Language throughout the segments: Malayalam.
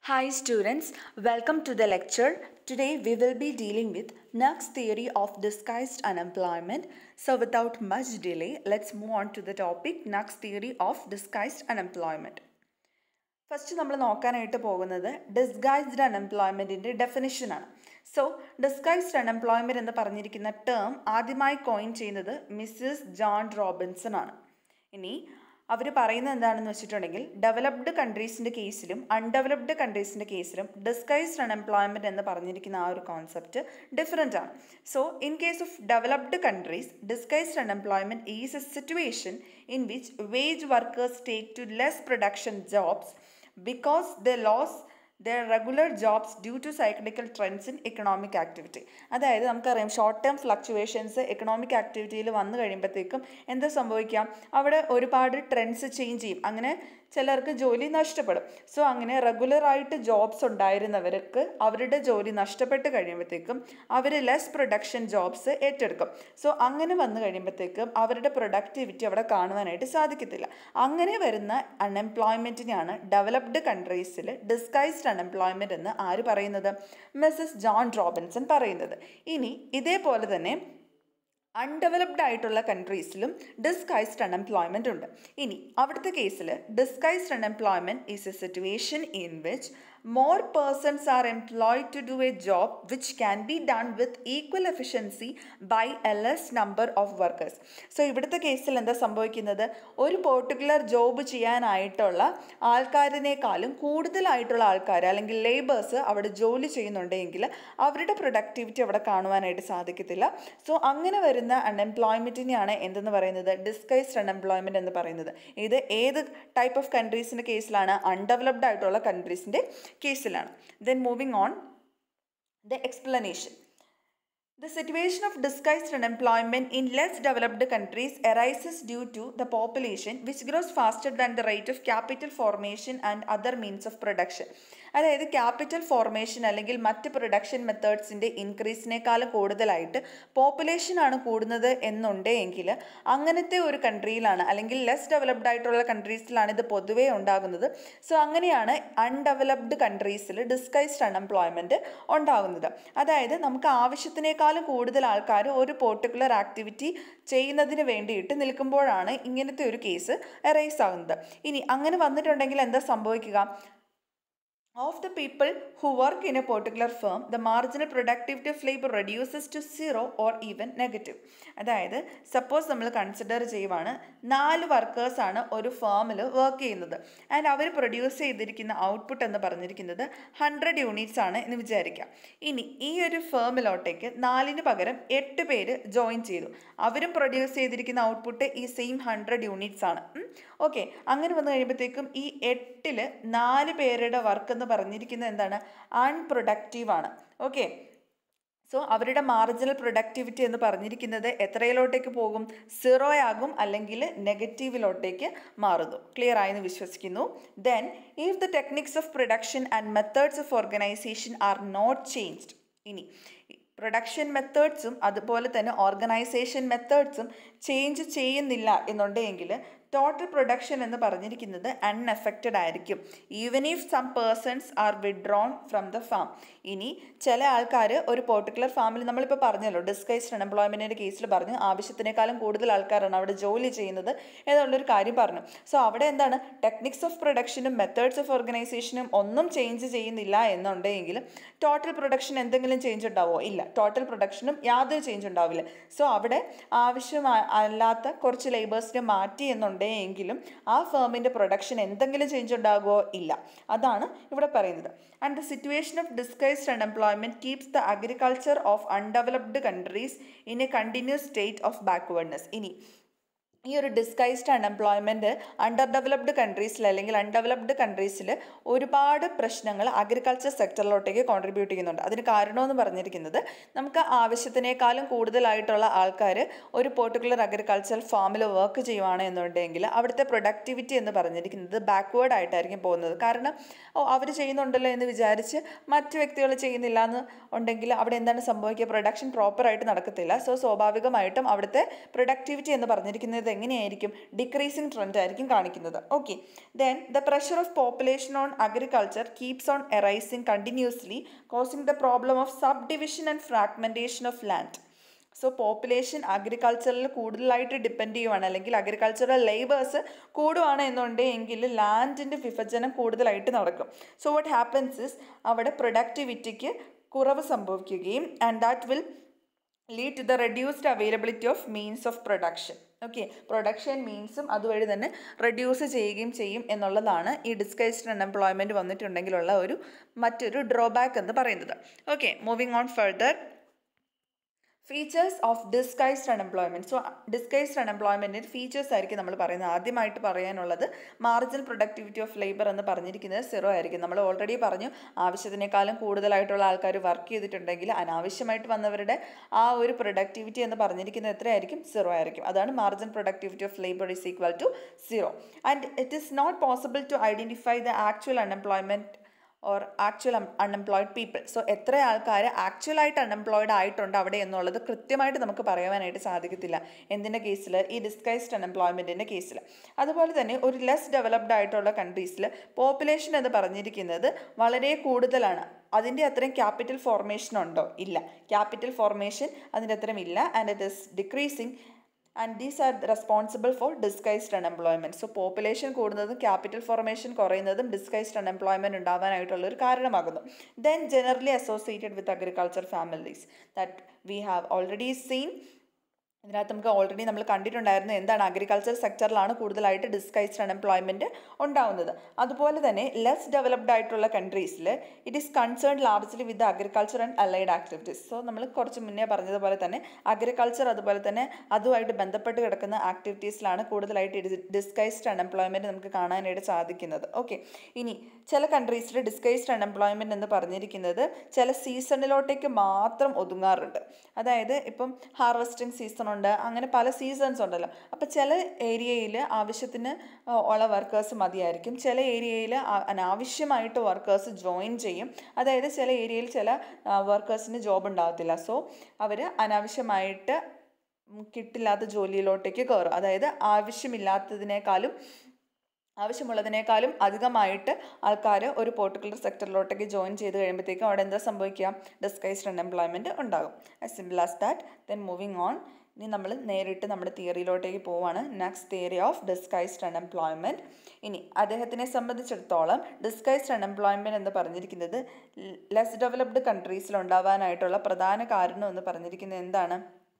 Hi students, welcome to the lecture. Today we will be dealing with Knox theory of disguised unemployment. So without much delay, let's move on to the topic Knox theory of disguised unemployment. First നമ്മൾ നോക്കാനായിട്ട് പോകുന്നത് ഡിസ്ഗൈസ്ഡ് അൺഎംപ്ലോയ്മെൻറ്റിൻ്റെ ഡെഫിനിഷനാണ് സോ ഡിസ്ഗൈസ്ഡ് അൺഎംപ്ലോയ്മെൻറ്റ് എന്ന് പറഞ്ഞിരിക്കുന്ന ടേം ആദ്യമായി കോയിൻ ചെയ്യുന്നത് മിസ്സിസ് ജോൺ റോബിൻസൺ ആണ് ഇനി അവർ പറയുന്നത് എന്താണെന്ന് വെച്ചിട്ടുണ്ടെങ്കിൽ ഡെവലപ്ഡ് കൺട്രീസിൻ്റെ കേസിലും അൺഡെവലപ്ഡ് കൺട്രീസിൻ്റെ കേസിലും ഡിസ്ഗൈസ്ഡ് അൺഎംപ്ലോയ്മെൻറ്റ് എന്ന് പറഞ്ഞിരിക്കുന്ന ആ ഒരു കോൺസെപ്റ്റ് ഡിഫറെൻ്റ് ആണ് so in case of developed countries disguised unemployment is a situation in which wage workers take to less production jobs because they lost their regular jobs due to cyclical trends in economic activity അതായത് നമുക്കറിയാം ഷോർട്ട് ടേം ഫ്ലക്ച്വേഷൻസ് എക്കണോമിക് ആക്ടിവിറ്റിയിൽ വന്നു കഴിയുമ്പോഴത്തേക്കും എന്താ സംഭവിക്കാം അവിടെ ഒരുപാട് ട്രെൻഡ്സ് ചേഞ്ച് ചെയ്യും അങ്ങനെ ചിലർക്ക് ജോലി നഷ്ടപ്പെടും സോ അങ്ങനെ റെഗുലറായിട്ട് ജോബ്സ് ഉണ്ടായിരുന്നവർക്ക് അവരുടെ ജോലി നഷ്ടപ്പെട്ട് കഴിയുമ്പോഴത്തേക്കും അവർ ലെസ് പ്രൊഡക്ഷൻ ജോബ്സ് ഏറ്റെടുക്കും സോ അങ്ങനെ വന്നു കഴിയുമ്പോഴത്തേക്കും അവരുടെ പ്രൊഡക്ടിവിറ്റി അവിടെ കാണുവാനായിട്ട് സാധിക്കത്തില്ല അങ്ങനെ വരുന്ന അൺഎംപ്ലോയ്മെൻറ്റിനെയാണ് ഡെവലപ്ഡ് കൺട്രീസിൽ ഡിസ്കൈസ്ഡ് അൺഎംപ്ലോയ്മെൻറ്റ് എന്ന് ആര് പറയുന്നത് മിസ്സസ് ജോൺ റോബിൻസൺ പറയുന്നത് ഇനി ഇതേപോലെ തന്നെ അൺഡെവലപ്ഡ് ആയിട്ടുള്ള കൺട്രീസിലും ഡിസ്കൈസ്ഡ് അൺഎംപ്ലോയ്മെൻ്റ് ഉണ്ട് ഇനി അവിടുത്തെ കേസിൽ disguised unemployment is a situation in which more persons are employed to do a job which can be done with equal efficiency by a less number of workers so ഇവിടുത്തെ കേസിൽ എന്താ സംഭവിക്കുന്നത് ഒരു പെർട്ടിക്കുലർ ജോബ് ചെയ്യാനായിട്ടുള്ള ആൾക്കാരിനേക്കാളും കൂടുതലായിട്ടുള്ള ആൾക്കാർ അല്ലെങ്കിൽ ലേബേഴ്സ് അവിടെ ജോലി ചെയ്യുന്നുണ്ടെങ്കിൽ അവരുടെ പ്രൊഡക്ടിവിറ്റി അവിടെ കാണുവാനായിട്ട് സാധിക്കത്തില്ല സോ അങ്ങനെ വരുന്ന അൺഎംപ്ലോയ്മെൻറ്റിനെയാണ് എന്തെന്ന് പറയുന്നത് ഡിസ്കൈസ്ഡ് അൺഎംപ്ലോയ്മെൻറ്റ് എന്ന് പറയുന്നത് ഇത് ഏത് ടൈപ്പ് ഓഫ് കൺട്രീസിൻ്റെ കേസിലാണ് അൺഡെവലപ്ഡ് ആയിട്ടുള്ള കൺട്രീസിൻ്റെ കേസിലാണ് then moving on the explanation The situation of disguised unemployment in less developed countries arises due to the population which grows faster than the rate of capital formation and other means of production. അതായത് ക്യാപിറ്റൽ ഫോർമേഷൻ അല്ലെങ്കിൽ മറ്റ് പ്രൊഡക്ഷൻ മെത്തേഡ്സിൻ്റെ ഇൻക്രീസിനേക്കാളും കൂടുതലായിട്ട് പോപ്പുലേഷനാണ് കൂടുന്നത് എന്നുണ്ടെങ്കിൽ അങ്ങനത്തെ ഒരു കൺട്രിയിലാണ് അല്ലെങ്കിൽ ലെസ് ഡെവലപ്ഡ് ആയിട്ടുള്ള കൺട്രീസിലാണ് ഇത് പൊതുവേ ഉണ്ടാകുന്നത് സോ അങ്ങനെയാണ് അൺഡെവലപ്ഡ് കൺട്രീസിൽ ഡിസ്കൈസ്ഡ് അൺഎംപ്ലോയ്മെൻറ്റ് ഉണ്ടാകുന്നത് അതായത് നമുക്ക് ആവശ്യത്തിനേക്കാൾ അതിനേക്കാളും കൂടുതൽ ആൾക്കാർ ഒരു പെർട്ടിക്കുലർ ആക്ടിവിറ്റി ചെയ്യുന്നതിന് വേണ്ടിയിട്ട് നിൽക്കുമ്പോഴാണ് ഇങ്ങനത്തെ ഒരു കേസ് എറൈസ് ആകുന്നത് ഇനി അങ്ങനെ വന്നിട്ടുണ്ടെങ്കിൽ എന്താ സംഭവിക്കുക Of the people who work in a particular firm, the marginal productivity of labor reduces to zero or even negative. അതായത് സപ്പോസ് നമ്മൾ കൺസിഡർ ചെയ്യുവാണ് നാല് വർക്കേഴ്സാണ് ഒരു ഫേമിൽ വർക്ക് ചെയ്യുന്നത് ആൻഡ് അവർ പ്രൊഡ്യൂസ് ചെയ്തിരിക്കുന്ന ഔട്ട്പുട്ട് എന്ന് പറഞ്ഞിരിക്കുന്നത് ഹൺഡ്രഡ് യൂണിറ്റ്സ് ആണ് എന്ന് വിചാരിക്കാം ഇനി ഈ ഒരു ഫേമിലോട്ടേക്ക് നാലിന് പകരം എട്ട് പേര് ജോയിൻ ചെയ്തു അവരും പ്രൊഡ്യൂസ് ചെയ്തിരിക്കുന്ന ഔട്ട്പുട്ട് ഈ സെയിം ഹൺഡ്രഡ് യൂണിറ്റ്സ് ആണ് ഓക്കെ അങ്ങനെ വന്നു കഴിയുമ്പോഴത്തേക്കും ഈ എട്ടിൽ നാല് പേരുടെ വർക്ക് എന്ന് പറഞ്ഞിരിക്കുന്നത് എന്താണ് അൺപ്രൊഡക്റ്റീവ് ആണ് ഓക്കെ സോ അവരുടെ മാർജിനൽ പ്രൊഡക്ടിവിറ്റി എന്ന് പറഞ്ഞിരിക്കുന്നത് എത്രയിലോട്ടേക്ക് പോകും സീറോ ആകും അല്ലെങ്കിൽ നെഗറ്റീവിലോട്ടേക്ക് മാറുന്നു ക്ലിയർ ആയെന്ന് വിശ്വസിക്കുന്നു then if the techniques of production and methods of organisation are not changed ഇനി പ്രൊഡക്ഷൻ മെത്തേഡ്സും അതുപോലെ തന്നെ ഓർഗനൈസേഷൻ മെത്തേഡ്സും ചേഞ്ച് ചെയ്യുന്നില്ല എന്നുണ്ടെങ്കിൽ ടോട്ടൽ പ്രൊഡക്ഷൻ എന്ന് പറഞ്ഞിരിക്കുന്നത് അൺഎഫക്റ്റഡ് ആയിരിക്കും even if some persons are withdrawn from the farm ഇനി ചില ആൾക്കാർ ഒരു പെർട്ടിക്കുലർ ഫാമിൽ നമ്മളിപ്പോൾ പറഞ്ഞല്ലോ ഡിസ്കൈസ്ഡ് അൺഎംപ്ലോയ്മെൻറ്റിൻ്റെ കേസിൽ പറഞ്ഞു ആവശ്യത്തിനേക്കാളും കൂടുതൽ ആൾക്കാരാണ് അവിടെ ജോലി ചെയ്യുന്നത് എന്നുള്ളൊരു കാര്യം പറഞ്ഞു സോ അവിടെ എന്താണ് ടെക്നിക്സ് ഓഫ് പ്രൊഡക്ഷനും മെത്തേഡ്സ് ഓഫ് ഓർഗനൈസേഷനും ഒന്നും ചേഞ്ച് ചെയ്യുന്നില്ല എന്നുണ്ടെങ്കിൽ ടോട്ടൽ പ്രൊഡക്ഷൻ എന്തെങ്കിലും ചേഞ്ച് ഉണ്ടാവുമോ ഇല്ല ടോട്ടൽ പ്രൊഡക്ഷനും യാതൊരു ചേഞ്ച് ഉണ്ടാവില്ല സോ അവിടെ ആവശ്യമായ അല്ലാത്ത കുറച്ച് ലേബേഴ്സിനെ മാറ്റി എന്നുണ്ടെങ്കിൽ എങ്കിലും ആ ഫേമിൻ്റെ പ്രൊഡക്ഷൻ എന്തെങ്കിലും ചേഞ്ച് ഉണ്ടാകുമോ ഇല്ല അതാണ് ഇവിടെ പറയുന്നത് and the situation of disguised unemployment keeps the agriculture of undeveloped countries in a continuous state of backwardness ഇനി ഈ ഒരു ഡിസ്കൈസ്ഡ് അൺഎംപ്ലോയ്മെൻറ്റ് അണ്ടർ ഡെവലപ്ഡ് കൺട്രീസിൽ അല്ലെങ്കിൽ അൺഡെവലപ്ഡ് കൺട്രീസിൽ ഒരുപാട് പ്രശ്നങ്ങൾ അഗ്രികൾച്ചർ സെക്ടറിലോട്ടേക്ക് കോൺട്രിബ്യൂട്ട് ചെയ്യുന്നുണ്ട് അതിന് കാരണമെന്ന് പറഞ്ഞിരിക്കുന്നത് നമുക്ക് ആവശ്യത്തിനേക്കാളും കൂടുതലായിട്ടുള്ള ആൾക്കാർ ഒരു പെർട്ടിക്കുലർ അഗ്രികൾച്ചർ ഫാമിൽ വർക്ക് ചെയ്യുവാണ് എന്നുണ്ടെങ്കിൽ അവിടുത്തെ പ്രൊഡക്ടിവിറ്റി എന്ന് പറഞ്ഞിരിക്കുന്നത് ബാക്ക്വേർഡ് ആയിട്ടായിരിക്കും പോകുന്നത് കാരണം ഓ അവർ ചെയ്യുന്നുണ്ടല്ലോ എന്ന് വിചാരിച്ച് മറ്റു വ്യക്തികൾ ചെയ്യുന്നില്ല എന്ന് ഉണ്ടെങ്കിൽ അവിടെ എന്താണ് സംഭവിക്കുക പ്രൊഡക്ഷൻ പ്രോപ്പറായിട്ട് നടക്കത്തില്ല സോ സ്വാഭാവികമായിട്ടും അവിടുത്തെ പ്രൊഡക്ടിവിറ്റി എന്ന് പറഞ്ഞിരിക്കുന്നത് എങ്ങനെയായിരിക്കും ഡിക്രീസിങ് ട്രെൻഡ് ആയിരിക്കും കാണിക്കുന്നത് okay then the pressure of population on agriculture keeps on arising continuously causing the problem of sub division and fragmentation of land so population അഗ്രികൾച്ചറിൽ കൂടുതലായിട്ട് ഡിപ്പെൻഡ് ചെയ്യുവാണ് അല്ലെങ്കിൽ അഗ്രികൾച്ചറൽ ലേബേഴ്സ് കൂടുവാണ് എന്നുണ്ടെങ്കിൽ ലാൻഡിൻ്റെ വിഭജനം കൂടുതലായിട്ട് നടക്കും സോ വാട്ട് ഹാപ്പൻസ് ഇസ് അവിടെ പ്രൊഡക്ടിവിറ്റിക്ക് കുറവ് സംഭവിക്കുകയും and that will lead to the reduced availability of means of production okay production മീൻസും അതുവഴി തന്നെ റെഡ്യൂസ് ചെയ്യുകയും ചെയ്യും എന്നുള്ളതാണ് ഈ ഡിസ്കൈസ്ഡ് അൺഎംപ്ലോയ്മെൻറ്റ് വന്നിട്ടുണ്ടെങ്കിലുള്ള ഒരു മറ്റൊരു ഡ്രോബാക്ക് എന്ന് പറയുന്നത് okay moving on further features of disguised unemployment so disguised അൺഎംപ്ലോയ്മെൻറ്റിൻ്റെ ഫീച്ചേഴ്സ് ആയിരിക്കും നമ്മൾ പറയുന്നത് ആദ്യമായിട്ട് പറയാനുള്ളത് മാർജിനൽ പ്രൊഡക്ടിവിറ്റി ഓഫ് ലേബർ എന്ന് പറഞ്ഞിരിക്കുന്നത് സീറോ ആയിരിക്കും നമ്മൾ ഓൾറെഡി പറഞ്ഞു ആവശ്യത്തിനേക്കാളും കൂടുതലായിട്ടുള്ള ആൾക്കാർ വർക്ക് ചെയ്തിട്ടുണ്ടെങ്കിൽ അനാവശ്യമായിട്ട് വന്നവരുടെ ആ ഒരു പ്രൊഡക്ടിവിറ്റി എന്ന് പറഞ്ഞിരിക്കുന്നത് എത്രയായിരിക്കും സീറോ ആയിരിക്കും അതാണ് margin productivity of labour is equal to zero and it is not possible to identify the actual unemployment or actual unemployed people so എത്ര ആൾക്കാർ ആക്ച്വലായിട്ട് അൺഎംപ്ലോയിഡ് ആയിട്ടുണ്ട് അവിടെ എന്നുള്ളത് കൃത്യമായിട്ട് നമുക്ക് പറയാനായിട്ട് സാധിക്കത്തില്ല എന്തിൻ്റെ കേസിൽ ഈ ഡിസ്കൈസ്ഡ് അൺഎംപ്ലോയ്മെൻറ്റിൻ്റെ കേസിൽ അതുപോലെ തന്നെ ഒരു ലെസ് ഡെവലപ്ഡ് ആയിട്ടുള്ള കൺട്രീസിൽ പോപ്പുലേഷൻ എന്ന് പറഞ്ഞിരിക്കുന്നത് വളരെ കൂടുതലാണ് അതിൻ്റെ അത്രയും ക്യാപിറ്റൽ ഫോർമേഷൻ ഉണ്ടോ ഇല്ല ക്യാപിറ്റൽ ഫോർമേഷൻ അതിൻ്റെ അത്രയും ഇല്ല and it is decreasing and these are responsible for disguised unemployment so population കൂടുന്നതും ക്യാപിറ്റൽ ഫോർമേഷൻ കുറയുന്നതും ഡിസ്കൈസ്ഡ് അൺഎംപ്ലോയ്മെൻറ്റ് ഉണ്ടാവാനായിട്ടുള്ള ഒരു കാരണമാകുന്നു then generally associated with agriculture families that we have already seen ഇതിനകത്ത് നമുക്ക് ഓൾറെഡി നമ്മൾ കണ്ടിട്ടുണ്ടായിരുന്നു എന്താണ് അഗ്രികൾച്ചർ സെക്ടറിലാണ് കൂടുതലായിട്ട് ഡിസ്കൈസ്ഡ് അൺഎംപ്ലോയ്മെൻറ്റ് ഉണ്ടാവുന്നത് അതുപോലെ തന്നെ ലെസ് ഡെവലപ്ഡ് ആയിട്ടുള്ള കൺട്രീസിൽ it is concern largely with agriculture and allied activities so നമ്മൾ കുറച്ച് മുന്നേ പറഞ്ഞതുപോലെ തന്നെ അഗ്രികൾച്ചർ അതുപോലെ തന്നെ അതുമായിട്ട് ബന്ധപ്പെട്ട് കിടക്കുന്ന ആക്ടിവിറ്റീസിലാണ് കൂടുതലായിട്ട് ഡിസ്കൈസ്ഡ് അൺഎംപ്ലോയ്മെൻറ്റ് നമുക്ക് കാണാനായിട്ട് സാധിക്കുന്നത് ഓക്കെ ഇനി ചില കൺട്രീസിൽ ഡിസ്കൈസ്ഡ് അൺഎംപ്ലോയ്മെൻറ്റ് എന്ന് പറഞ്ഞിരിക്കുന്നത് ചില സീസണിലോട്ടേക്ക് മാത്രം ഒതുങ്ങാറുണ്ട് അതായത് ഇപ്പം ഹാർവസ്റ്റിംഗ് സീസൺ ഉണ്ട് അങ്ങനെ പല സീസൺസ് ഉണ്ടല്ലോ അപ്പോൾ ചില ഏരിയയിൽ ആവശ്യത്തിന് ഉള്ള വർക്കേഴ്സ് മതിയായിരിക്കും ചില ഏരിയയിൽ അനാവശ്യമായിട്ട് വർക്കേഴ്സ് ജോയിൻ ചെയ്യും അതായത് ചില ഏരിയയിൽ ചില വർക്കേഴ്സിന് ജോബ് ഉണ്ടാകത്തില്ല സോ അവർ അനാവശ്യമായിട്ട് കിട്ടില്ലാത്ത ജോലിയിലോട്ടേക്ക് കയറും അതായത് ആവശ്യമില്ലാത്തതിനേക്കാളും ആവശ്യമുള്ളതിനേക്കാളും അധികമായിട്ട് ആൾക്കാർ ഒരു പെർട്ടിക്കുലർ സെക്ടറിലോട്ടേക്ക് ജോയിൻ ചെയ്ത് കഴിയുമ്പോഴത്തേക്കും അവിടെ എന്താ സംഭവിക്കുക ഡിസ്കൈസ്ഡ് അൺഎംപ്ലോയ്മെൻറ്റ് ഉണ്ടാകും as simple as that then moving on ഇനി നമ്മൾ നേരിട്ട് നമ്മുടെ തിയറിയിലോട്ടേക്ക് പോവാണ് next theory of disguised unemployment ഇനി അദ്ദേഹത്തിനെ സംബന്ധിച്ചിടത്തോളം ഡിസ്കൈസ്ഡ് അൺഎംപ്ലോയ്മെൻറ്റ് എന്ന് പറഞ്ഞിരിക്കുന്നത് ലെസ് ഡെവലപ്ഡ് കൺട്രീസിൽ ഉണ്ടാവാനായിട്ടുള്ള പ്രധാന കാരണം എന്ന് പറഞ്ഞിരിക്കുന്നത് എന്താണ്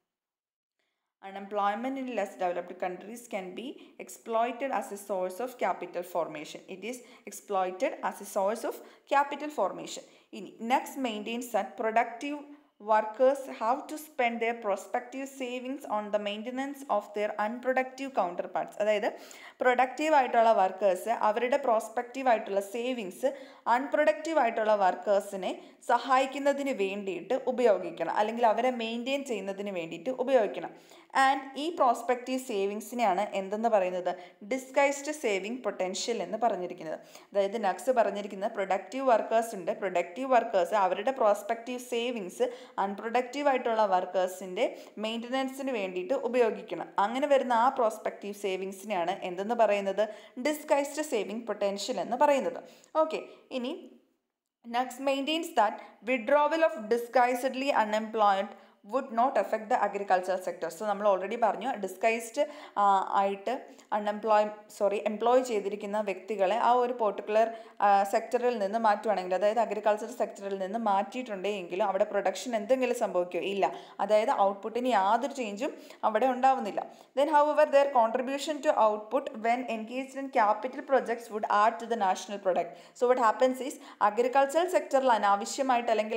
Unemployment in less developed countries can be exploited as a source of capital formation. It is exploited as a source of capital formation. In next maintains that productive workers have to spend their prospective savings on the maintenance of their unproductive counterparts അതായത് പ്രൊഡക്റ്റീവ് ആയിട്ടുള്ള വർക്കേഴ്സ് അവരുടെ പ്രോസ്പെക്റ്റീവ് ആയിട്ടുള്ള സേവിങ്സ് അൺപ്രൊഡക്റ്റീവ് ആയിട്ടുള്ള വർക്കേഴ്സിനെ സഹായിക്കുന്നതിന് വേണ്ടിയിട്ട് ഉപയോഗിക്കണം അല്ലെങ്കിൽ അവരെ മെയിൻറ്റെയിൻ ചെയ്യുന്നതിന് വേണ്ടിയിട്ട് ഉപയോഗിക്കണം ആൻഡ് ഈ പ്രോസ്പെക്റ്റീവ് സേവിങ്സിനെയാണ് എന്തെന്ന് പറയുന്നത് ഡിസ്കൈസ്ഡ് സേവിങ് പൊട്ടൻഷ്യൽ എന്ന് പറഞ്ഞിരിക്കുന്നത് അതായത് നെക്സ്റ്റ് പറഞ്ഞിരിക്കുന്നത് പ്രൊഡക്റ്റീവ് വർക്കേഴ്സ് ഉണ്ട് പ്രൊഡക്റ്റീവ് വർക്കേഴ്സ് അവരുടെ പ്രോസ്പെക്റ്റീവ് സേവിങ്സ് അൺപ്രൊഡക്റ്റീവ് ആയിട്ടുള്ള വർക്കേഴ്സിൻ്റെ മെയിൻ്റനൻസിന് വേണ്ടിയിട്ട് ഉപയോഗിക്കണം അങ്ങനെ വരുന്ന ആ പ്രോസ്പെക്റ്റീവ് സേവിങ്സിനെയാണ് എന്തെന്ന് പറയുന്നത് ഡിസ്കൈസ്ഡ് സേവിങ് പൊട്ടൻഷ്യൽ എന്ന് പറയുന്നത് ഓക്കെ ഇനി next maintains that withdrawal of disguisedly unemployed would not effect the agriculture sector so നമ്മൾ ഓൾറെഡി പറഞ്ഞു ഡിസ്കൈസ്ഡ് ആയിട്ട് അൺഎംപ്ലോയ് സോറി എംപ്ലോയ് ചെയ്തിരിക്കുന്ന വ്യക്തികളെ ആ ഒരു പെർട്ടിക്കുലർ സെക്ടറിൽ നിന്ന് മാറ്റുവാണെങ്കിൽ അതായത് അഗ്രികൾച്ചർ സെക്ടറിൽ നിന്ന് മാറ്റിയിട്ടുണ്ടെങ്കിലും അവിടെ പ്രൊഡക്ഷൻ എന്തെങ്കിലും സംഭവിക്കുമോ ഇല്ല അതായത് ഔട്ട്പുട്ടിന് യാതൊരു ചേഞ്ചും അവിടെ ഉണ്ടാവുന്നില്ല then however their contribution to output when engaged in capital projects would add to the national product so what happens is agriculture സെക്ടറിൽ അനാവശ്യമായിട്ട് അല്ലെങ്കിൽ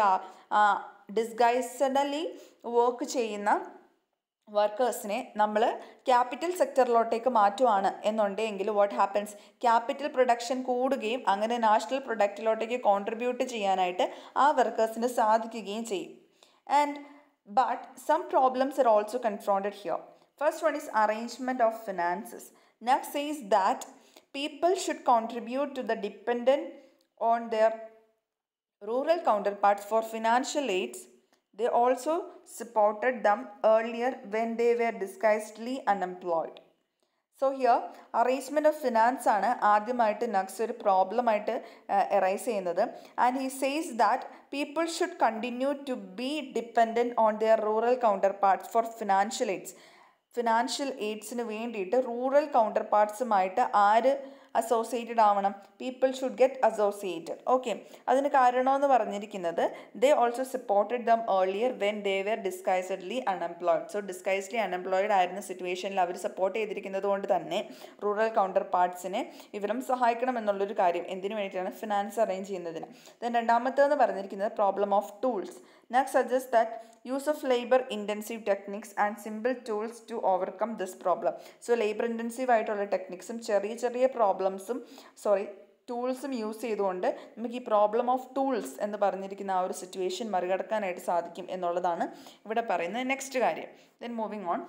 ഡിസ്ഗൈസഡലി വർക്ക് ചെയ്യുന്ന വർക്കേഴ്സിനെ നമ്മൾ ക്യാപിറ്റൽ സെക്ടറിലോട്ടേക്ക് മാറ്റുവാണ് എന്നുണ്ടെങ്കിൽ വാട്ട് ഹാപ്പൻസ് ക്യാപിറ്റൽ പ്രൊഡക്ഷൻ കൂടുകയും അങ്ങനെ നാഷണൽ പ്രൊഡക്റ്റിലോട്ടേക്ക് കോൺട്രിബ്യൂട്ട് ചെയ്യാനായിട്ട് ആ വർക്കേഴ്സിന് സാധിക്കുകയും ചെയ്യും and but some problems are also confronted here first one is arrangement of finances next is that people should contribute to the dependent on their rural counterparts for financial aids. They also supported them earlier when they were disguisedly unemployed. So here arrangement of finance ആണ് ആദ്യമായിട്ട് നക്സ് ഒരു പ്രോബ്ലമായിട്ട് എറൈസ് ചെയ്യുന്നത് and he says that people should continue to be dependent on their rural counterparts for financial aids financial എയ്ഡ്സിന് വേണ്ടിയിട്ട് റൂറൽ കൗണ്ടർ പാർട്സുമായിട്ട് ആര് അസോസിയേറ്റഡ് ആവണം people should get associated okay അതിന് കാരണമെന്ന് പറഞ്ഞിരിക്കുന്നത് they also supported them earlier when they were disguisedly unemployed so disguisedly unemployed ആയിരുന്ന സിറ്റുവേഷനിൽ അവർ സപ്പോർട്ട് ചെയ്തിരിക്കുന്നത് കൊണ്ട് തന്നെ റൂറൽ കൗണ്ടർ പാർട്സിനെ ഇവരും സഹായിക്കണം എന്നുള്ളൊരു കാര്യം എന്തിനു വേണ്ടിയിട്ടാണ് ഫിനാൻസ് അറേഞ്ച് ചെയ്യുന്നതിന് ദെൻ രണ്ടാമത്തേന്ന് പറഞ്ഞിരിക്കുന്നത് problem of tools next suggest that use of labour intensive techniques and simple tools to overcome this problem so labour intensive ആയിട്ടുള്ള ടെക്നിക്സും ചെറിയ ചെറിയ പ്രോബ്ലംസും സോറി ടൂൾസും യൂസ് ചെയ്തുകൊണ്ട് നമുക്ക് ഈ പ്രോബ്ലം ഓഫ് ടൂൾസ് എന്ന് പറഞ്ഞിരിക്കുന്ന ആ ഒരു സിറ്റുവേഷൻ മറികടക്കാനായിട്ട് സാധിക്കും എന്നുള്ളതാണ് ഇവിടെ പറയുന്നത് നെക്സ്റ്റ് കാര്യം then moving on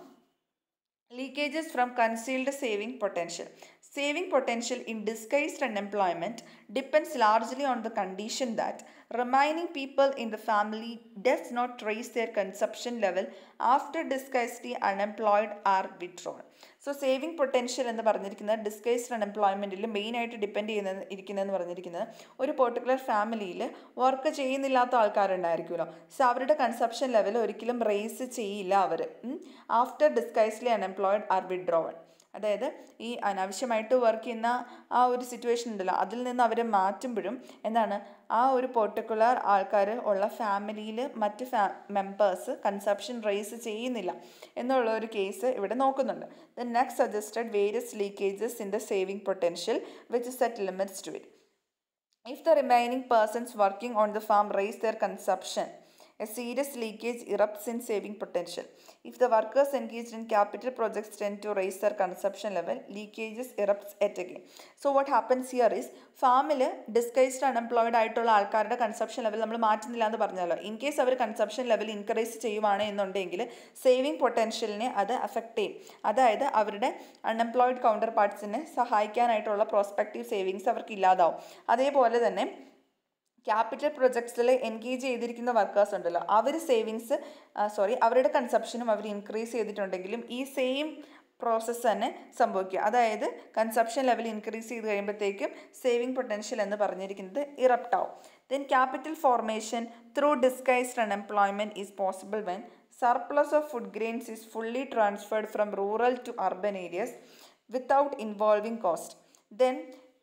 leakages from concealed saving potential saving potential in disguised unemployment depends largely on the condition that remaining people in the family does not trace their consumption level after disguised unemployed or withdrawn. So saving potential എന്ന് പറഞ്ഞിരിക്കുന്നത് ഡിസ്കൈസ്ഡ് അൺഎംപ്ലോയ്മെൻറ്റിൽ മെയിനായിട്ട് ഡിപ്പെൻഡ് ചെയ്യുന്ന ഇരിക്കുന്നതെന്ന് പറഞ്ഞിരിക്കുന്നത് ഒരു പെർട്ടിക്കുലർ ഫാമിലിയിൽ വർക്ക് ചെയ്യുന്നില്ലാത്ത ആൾക്കാരുണ്ടായിരിക്കുമല്ലോ സോ അവരുടെ കൺസപ്ഷൻ ലെവൽ ഒരിക്കലും റേസ് ചെയ്യില്ല അവർ after disguisedly unemployed or withdrawn അതായത് ഈ അനാവശ്യമായിട്ട് വർക്ക് ചെയ്യുന്ന ആ ഒരു സിറ്റുവേഷൻ ഉണ്ടല്ലോ അതിൽ നിന്ന് അവരെ മാറ്റുമ്പോഴും എന്താണ് ആ ഒരു പെർട്ടിക്കുലർ ആൾക്കാർ ഉള്ള ഫാമിലിയിൽ മറ്റ് ഫാ മെമ്പേഴ്സ് കൺസപ്ഷൻ റേസ് ചെയ്യുന്നില്ല എന്നുള്ള ഒരു കേസ് ഇവിടെ നോക്കുന്നുണ്ട് the next suggested various leakages in the saving potential which set limits to it if the remaining persons working on the farm raise their consumption A serious leakage erupts in saving potential. If the workers engaged in capital projects tend to raise their consumption level, leakages erupts yet again. So what happens here is ഫാമിൽ ഡിസ്കൈസ്ഡ് അൺഎംപ്ലോയിഡ് ആയിട്ടുള്ള ആൾക്കാരുടെ കൺസപ്ഷൻ ലെവൽ നമ്മൾ മാറ്റുന്നില്ല എന്ന് പറഞ്ഞല്ലോ ഇൻ കേസ് അവർ കൺസപ്ഷൻ ലെവൽ ഇൻക്രീസ് ചെയ്യുവാണ് എന്നുണ്ടെങ്കിൽ സേവിങ് പൊട്ടൻഷ്യലിനെ അത് അഫക്റ്റ് ചെയ്യും അതായത് അവരുടെ അൺഎംപ്ലോയിഡ് കൗണ്ടർ പാർട്സിനെ സഹായിക്കാനായിട്ടുള്ള പ്രോസ്പെക്റ്റീവ് സേവിങ്സ് അവർക്ക് ഇല്ലാതാവും അതേപോലെ തന്നെ ക്യാപിറ്റൽ പ്രൊജക്ട്സിൽ എൻഗേജ് ചെയ്തിരിക്കുന്ന വർക്കേഴ്സ് ഉണ്ടല്ലോ അവർ സേവിങ്സ് സോറി അവരുടെ കൺസപ്ഷനും അവർ ഇൻക്രീസ് ചെയ്തിട്ടുണ്ടെങ്കിലും ഈ സെയിം പ്രോസസ്സ് തന്നെ സംഭവിക്കുക അതായത് കൺസപ്ഷൻ ലെവൽ ഇൻക്രീസ് ചെയ്ത് കഴിയുമ്പോഴത്തേക്കും സേവിങ് പൊട്ടൻഷ്യൽ എന്ന് പറഞ്ഞിരിക്കുന്നത് ഇറപ്റ്റ് ആവും then capital formation through disguised unemployment is possible when surplus of food grains is fully transferred from rural to urban areas without involving cost then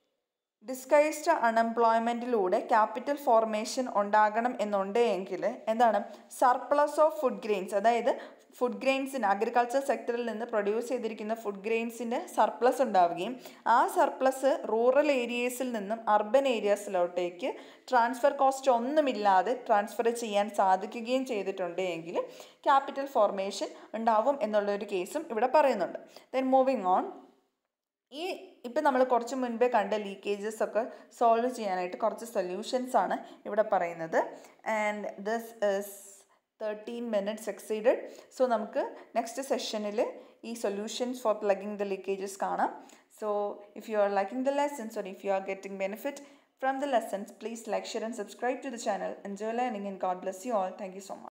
disguised അൺഎംപ്ലോയ്മെൻറ്റിലൂടെ ക്യാപിറ്റൽ ഫോർമേഷൻ ഉണ്ടാകണം എന്നുണ്ട് എങ്കിൽ എന്താണ് സർപ്ലസ് ഓഫ് ഫുഡ് ഗ്രെയിൻസ് അതായത് ഫുഡ് ഗ്രെയിൻസിന് അഗ്രികൾച്ചർ സെക്ടറിൽ നിന്ന് പ്രൊഡ്യൂസ് ചെയ്തിരിക്കുന്ന ഫുഡ് ഗ്രെയിൻസിൻ്റെ സർപ്ലസ് ഉണ്ടാവുകയും ആ സർപ്ലസ് റൂറൽ ഏരിയസിൽ നിന്നും അർബൻ ഏരിയാസിലോട്ടേക്ക് ട്രാൻസ്ഫർ കോസ്റ്റ് ഒന്നുമില്ലാതെ ട്രാൻസ്ഫർ ചെയ്യാൻ സാധിക്കുകയും ചെയ്തിട്ടുണ്ട് എങ്കിൽ ക്യാപിറ്റൽ ഫോർമേഷൻ ഉണ്ടാവും എന്നുള്ളൊരു കേസും ഇവിടെ പറയുന്നുണ്ട് ദെൻ മൂവിങ് ഓൺ ഈ ഇപ്പം നമ്മൾ കുറച്ച് മുൻപേ കണ്ട ലീക്കേജസ് ഒക്കെ സോൾവ് ചെയ്യാനായിട്ട് കുറച്ച് സൊല്യൂഷൻസ് ആണ് ഇവിടെ പറയുന്നത് and this is thirteen minutes exceeded so നമുക്ക് നെക്സ്റ്റ് സെഷനിൽ ഈ solutions for plugging the leakages കാണാം so if you are liking the lessons or if you are getting benefit from the lessons please like share and subscribe to the channel enjoy learning and God bless you all thank you so much